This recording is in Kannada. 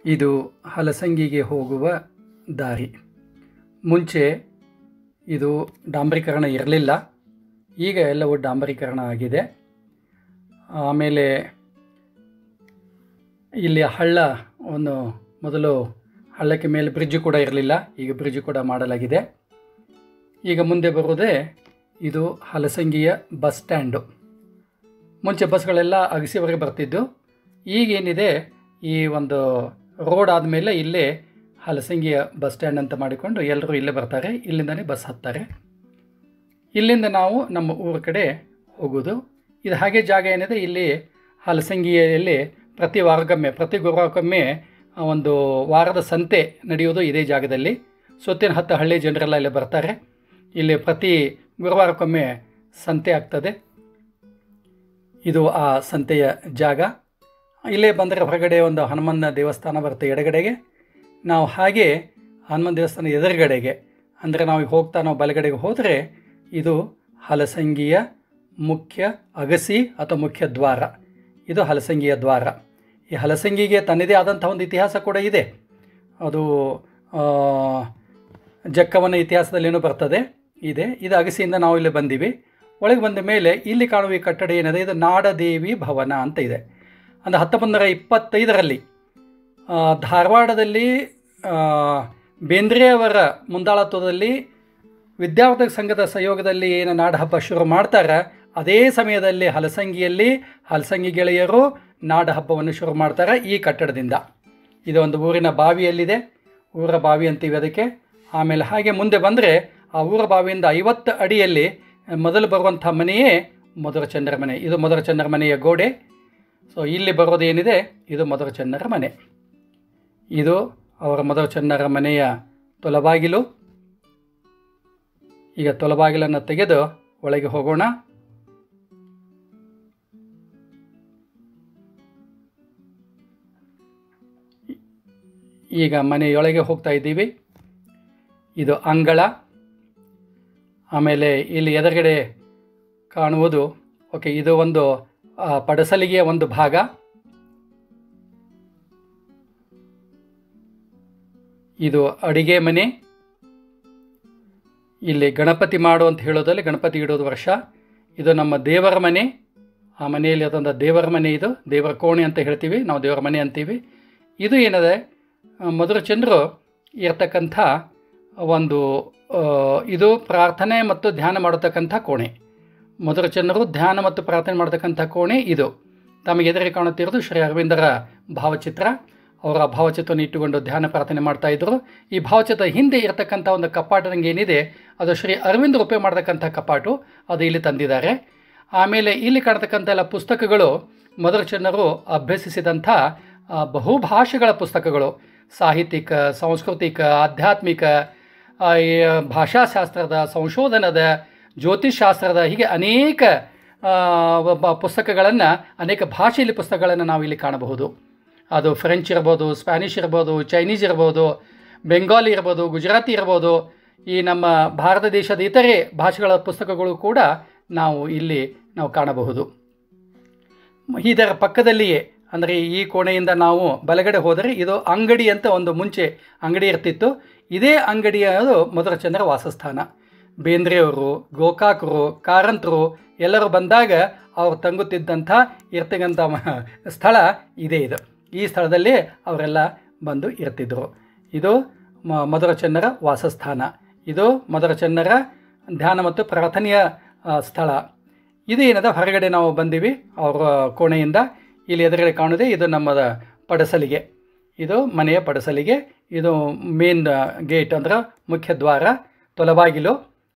ಇದು ಹಲಸಂಗಿಗೆ ಹೋಗುವ ದಾರಿ ಮುಂಚೆ ಇದು ಡಾಂಬರೀಕರಣ ಇರಲಿಲ್ಲ ಈಗ ಎಲ್ಲವೂ ಡಾಂಬರೀಕರಣ ಆಗಿದೆ ಆಮೇಲೆ ಇಲ್ಲಿ ಹಳ್ಳ ಒಂದು ಮೊದಲು ಹಳ್ಳಕ್ಕೆ ಮೇಲೆ ಬ್ರಿಡ್ಜ್ ಕೂಡ ಇರಲಿಲ್ಲ ಈಗ ಬ್ರಿಡ್ಜ್ ಕೂಡ ಮಾಡಲಾಗಿದೆ ಈಗ ಮುಂದೆ ಬರುವುದೇ ಇದು ಹಲಸಂಗಿಯ ಬಸ್ ಸ್ಟ್ಯಾಂಡು ಮುಂಚೆ ಬಸ್ಗಳೆಲ್ಲ ಅಗಸಿವರೆಗೆ ಬರ್ತಿದ್ದು ಈಗೇನಿದೆ ಈ ಒಂದು ರೋಡ್ ಆದಮೇಲೆ ಇಲ್ಲೇ ಹಲಸಂಗಿಯ ಬಸ್ ಸ್ಟ್ಯಾಂಡ್ ಅಂತ ಮಾಡಿಕೊಂಡು ಎಲ್ಲರೂ ಇಲ್ಲೇ ಬರ್ತಾರೆ ಇಲ್ಲಿಂದನೇ ಬಸ್ ಹತ್ತಾರೆ ಇಲ್ಲಿಂದ ನಾವು ನಮ್ಮ ಊರ ಕಡೆ ಹೋಗೋದು ಇದು ಹಾಗೆ ಜಾಗ ಏನಿದೆ ಇಲ್ಲಿ ಹಲಸಂಗಿಯಲ್ಲಿ ಪ್ರತಿ ವಾರಕ್ಕೊಮ್ಮೆ ಪ್ರತಿ ಗುರುವಾರಕ್ಕೊಮ್ಮೆ ಒಂದು ವಾರದ ಸಂತೆ ನಡೆಯೋದು ಇದೇ ಜಾಗದಲ್ಲಿ ಸುತ್ತಿನ ಹತ್ತು ಹಳ್ಳಿ ಜನರೆಲ್ಲ ಇಲ್ಲಿ ಬರ್ತಾರೆ ಇಲ್ಲಿ ಪ್ರತಿ ಗುರುವಾರಕ್ಕೊಮ್ಮೆ ಸಂತೆ ಆಗ್ತದೆ ಇದು ಆ ಸಂತೆಯ ಜಾಗ ಇಲ್ಲೇ ಬಂದರೆ ಹೊರಗಡೆ ಒಂದು ಹನುಮನ ದೇವಸ್ಥಾನ ಬರುತ್ತೆ ಎಡಗಡೆಗೆ ನಾವು ಹಾಗೆ ಹನುಮನ್ ದೇವಸ್ಥಾನ ಎದುರುಗಡೆಗೆ ಅಂದರೆ ನಾವು ಈಗ ಹೋಗ್ತಾ ನಾವು ಬಲಗಡೆಗೆ ಹೋದರೆ ಇದು ಹಲಸಂಗಿಯ ಮುಖ್ಯ ಅಗಸಿ ಅಥವಾ ಮುಖ್ಯ ದ್ವಾರ ಇದು ಹಲಸಂಗಿಯ ದ್ವಾರ ಈ ಹಲಸಂಗಿಗೆ ತನ್ನದೇ ಆದಂಥ ಒಂದು ಇತಿಹಾಸ ಕೂಡ ಇದೆ ಅದು ಆ, ಜಕ್ಕವನ ಇತಿಹಾಸದಲ್ಲೇನೂ ಬರ್ತದೆ ಇದೆ ಇದು ಅಗಸಿಯಿಂದ ನಾವು ಇಲ್ಲಿ ಬಂದೀವಿ ಒಳಗೆ ಬಂದ ಮೇಲೆ ಇಲ್ಲಿ ಕಾಣುವ ಈ ಕಟ್ಟಡ ಏನಿದೆ ಇದು ನಾಡದೇವಿ ಭವನ ಅಂತ ಇದೆ ಅಂದರೆ ಹತ್ತೊಂಬತ್ತು ನೂರ ಇಪ್ಪತ್ತೈದರಲ್ಲಿ ಆ, ಧಾರವಾಡದಲ್ಲಿ ಆ, ಬೇಂದ್ರೆಯವರ ಮುಂದಾಳತ್ವದಲ್ಲಿ ವಿದ್ಯಾರ್ಥಿ ಸಂಘದ ಸಹಯೋಗದಲ್ಲಿ ಏನು ನಾಡಹಬ್ಬ ಶುರು ಮಾಡ್ತಾರೆ ಅದೇ ಸಮಯದಲ್ಲಿ ಹಲಸಂಗಿಯಲ್ಲಿ ಹಲಸಂಗಿ ಗೆಳೆಯರು ನಾಡ ಹಬ್ಬವನ್ನು ಶುರು ಮಾಡ್ತಾರೆ ಈ ಕಟ್ಟಡದಿಂದ ಇದು ಒಂದು ಊರಿನ ಬಾವಿಯಲ್ಲಿದೆ ಊರ ಬಾವಿ ಅಂತೀವಿ ಅದಕ್ಕೆ ಆಮೇಲೆ ಹಾಗೆ ಮುಂದೆ ಬಂದರೆ ಆ ಊರ ಬಾವಿಯಿಂದ ಐವತ್ತು ಅಡಿಯಲ್ಲಿ ಮೊದಲು ಬರುವಂಥ ಮನೆಯೇ ಮಧುರಚಂದ್ರ ಮನೆ ಇದು ಮಧುರಚಂದ್ರ ಮನೆಯ ಗೋಡೆ ಸೊ ಇಲ್ಲಿ ಬರೋದೇನಿದೆ ಇದು ಮಧುರಚಂದ್ರ ಮನೆ ಇದು ಅವರ ಮಧುರಚಂದ್ರ ಮನೆಯ ತೊಲಬಾಗಿಲು ಈಗ ತೊಲಬಾಗಿಲನ್ನು ತೆಗೆದು ಒಳಗೆ ಹೋಗೋಣ ಈಗ ಮನೆಯೊಳಗೆ ಹೋಗ್ತಾ ಇದ್ದೀವಿ ಇದು ಅಂಗಳ ಆಮೇಲೆ ಇಲ್ಲಿ ಎದುರುಗಡೆ ಕಾಣುವುದು ಓಕೆ ಇದು ಒಂದು ಆ, ಪಡಸಲಿಗೆಯ ಒಂದು ಭಾಗ ಇದು ಅಡಿಗೆ ಮನೆ ಇಲ್ಲಿ ಗಣಪತಿ ಮಾಡು ಅಂತ ಹೇಳೋದಲ್ಲಿ ಗಣಪತಿ ಇಡೋದು ವರ್ಷ ಇದು ನಮ್ಮ ದೇವರ ಮನೆ ಆ ಮನೆಯಲ್ಲಿ ಅದೊಂದು ದೇವರ ಮನೆ ಇದು ದೇವರ ಕೋಣೆ ಅಂತ ಹೇಳ್ತೀವಿ ನಾವು ದೇವರ ಮನೆ ಅಂತೀವಿ ಇದು ಏನಿದೆ ಆ, ಮಧುರಚಂದ್ರು ಇರತಕ್ಕಂಥ ಒಂದು ಆ, ಇದು ಪ್ರಾರ್ಥನೆ ಮತ್ತು ಧ್ಯಾನ ಮಾಡತಕ್ಕಂಥ ಕೋಣೆ ಮಧುರಚಂದ್ರರು ಧ್ಯಾನ ಮತ್ತು ಪ್ರಾರ್ಥನೆ ಮಾಡತಕ್ಕಂಥ ಕೋಣೆ ಇದು ತಮಗೆ ಎದುರಿಗೆ ಕಾಣುತ್ತಿರೋದು ಶ್ರೀ ಅರವಿಂದರ ಭಾವಚಿತ್ರ ಅವರ ಭಾವಚಿತ್ರವನ್ನು ಇಟ್ಟುಕೊಂಡು ಧ್ಯಾನ ಪ್ರಾರ್ಥನೆ ಮಾಡ್ತಾ ಇದ್ರು ಈ ಭಾವಚಿತ್ರ ಹಿಂದೆ ಇರತಕ್ಕಂಥ ಒಂದು ಕಪಾಟದಂಗೆ ಏನಿದೆ ಅದು ಶ್ರೀ ಅರವಿಂದ ಉಪಯೋಗ ಮಾಡತಕ್ಕಂಥ ಕಪಾಟು ಅದು ಇಲ್ಲಿ ತಂದಿದ್ದಾರೆ ಆಮೇಲೆ ಇಲ್ಲಿ ಕಾಣತಕ್ಕಂಥ ಎಲ್ಲ ಪುಸ್ತಕಗಳು ಮಧುರಚಂದ್ರರು ಅಭ್ಯಸಿಸಿದಂಥ ಆ, ಬಹುಭಾಷೆಗಳ ಪುಸ್ತಕಗಳು ಸಾಹಿತ್ಯಿಕ ಸಾಂಸ್ಕೃತಿಕ ಆಧ್ಯಾತ್ಮಿಕ ಆ, ಈ ಭಾಷಾಶಾಸ್ತ್ರದ ಸಂಶೋಧನದ ಜ್ಯೋತಿಷ್ಶಾಸ್ತ್ರದ ಹೀಗೆ ಅನೇಕ ಪುಸ್ತಕಗಳನ್ನು ಅನೇಕ ಭಾಷೆಯಲ್ಲಿ ಪುಸ್ತಕಗಳನ್ನು ನಾವು ಇಲ್ಲಿ ಕಾಣಬಹುದು ಅದು ಫ್ರೆಂಚ್ ಇರ್ಬೋದು ಸ್ಪ್ಯಾನಿಷ್ ಇರ್ಬೋದು ಚೈನೀಸ್ ಇರ್ಬೋದು ಬೆಂಗಾಲಿ ಇರ್ಬೋದು ಗುಜರಾತಿ ಇರ್ಬೋದು ಈ ನಮ್ಮ ಭಾರತ ದೇಶದ ಇತರೆ ಭಾಷೆಗಳ ಪುಸ್ತಕಗಳು ಕೂಡ ನಾವು ಇಲ್ಲಿ ನಾವು ಕಾಣಬಹುದು ಇದರ ಪಕ್ಕದಲ್ಲಿಯೇ ಅಂದರೆ ಈ ಕೋಣೆಯಿಂದ ನಾವು ಬಲಗಡೆ ಹೋದರೆ ಇದು ಅಂಗಡಿ ಅಂತ ಒಂದು ಮುಂಚೆ ಅಂಗಡಿ ಇರ್ತಿತ್ತು ಇದೇ ಅಂಗಡಿಯದು ಮಧುರಚಂದ್ರ ವಾಸಸ್ಥಾನ ಬೇಂದ್ರೆಯವರು ಗೋಕಾಕರು ಕಾರಂತರು ಎಲ್ಲರೂ ಬಂದಾಗ ಅವ್ರು ತಂಗುತ್ತಿದ್ದಂಥ ಇರ್ತಕ್ಕಂಥ ಮ- ಸ್ಥಳ ಇದೇ ಇದು ಈ ಸ್ಥಳದಲ್ಲಿ ಅವರೆಲ್ಲ ಬಂದು ಇರ್ತಿದ್ರು ಇದು ಮ ಮಧುರಚಂದ್ರ ವಾಸಸ್ಥಾನ ಇದು ಮಧುರಚಂದ್ರ ಧ್ಯಾನ ಮತ್ತು ಪ್ರಾರ್ಥನೆಯ ಆ, ಸ್ಥಳ ಇದು ಏನದ ಹೊರಗಡೆ ನಾವು ಬಂದೀವಿ ಅವರ ಕೋಣೆಯಿಂದ ಇಲ್ಲಿ ಎದುರುಗಡೆ ಕಾಣುವುದೇ ಇದು ನಮ್ಮದ ಪಡಸಲಿಗೆ ಇದು ಮನೆಯ ಪಡಸಲಿಗೆ ಇದು ಮೇನ್ ಗೇಟ್ ಅಂದ್ರೆ ಮುಖ್ಯ ದ್ವಾರ ತೊಲಬಾಗಿಲು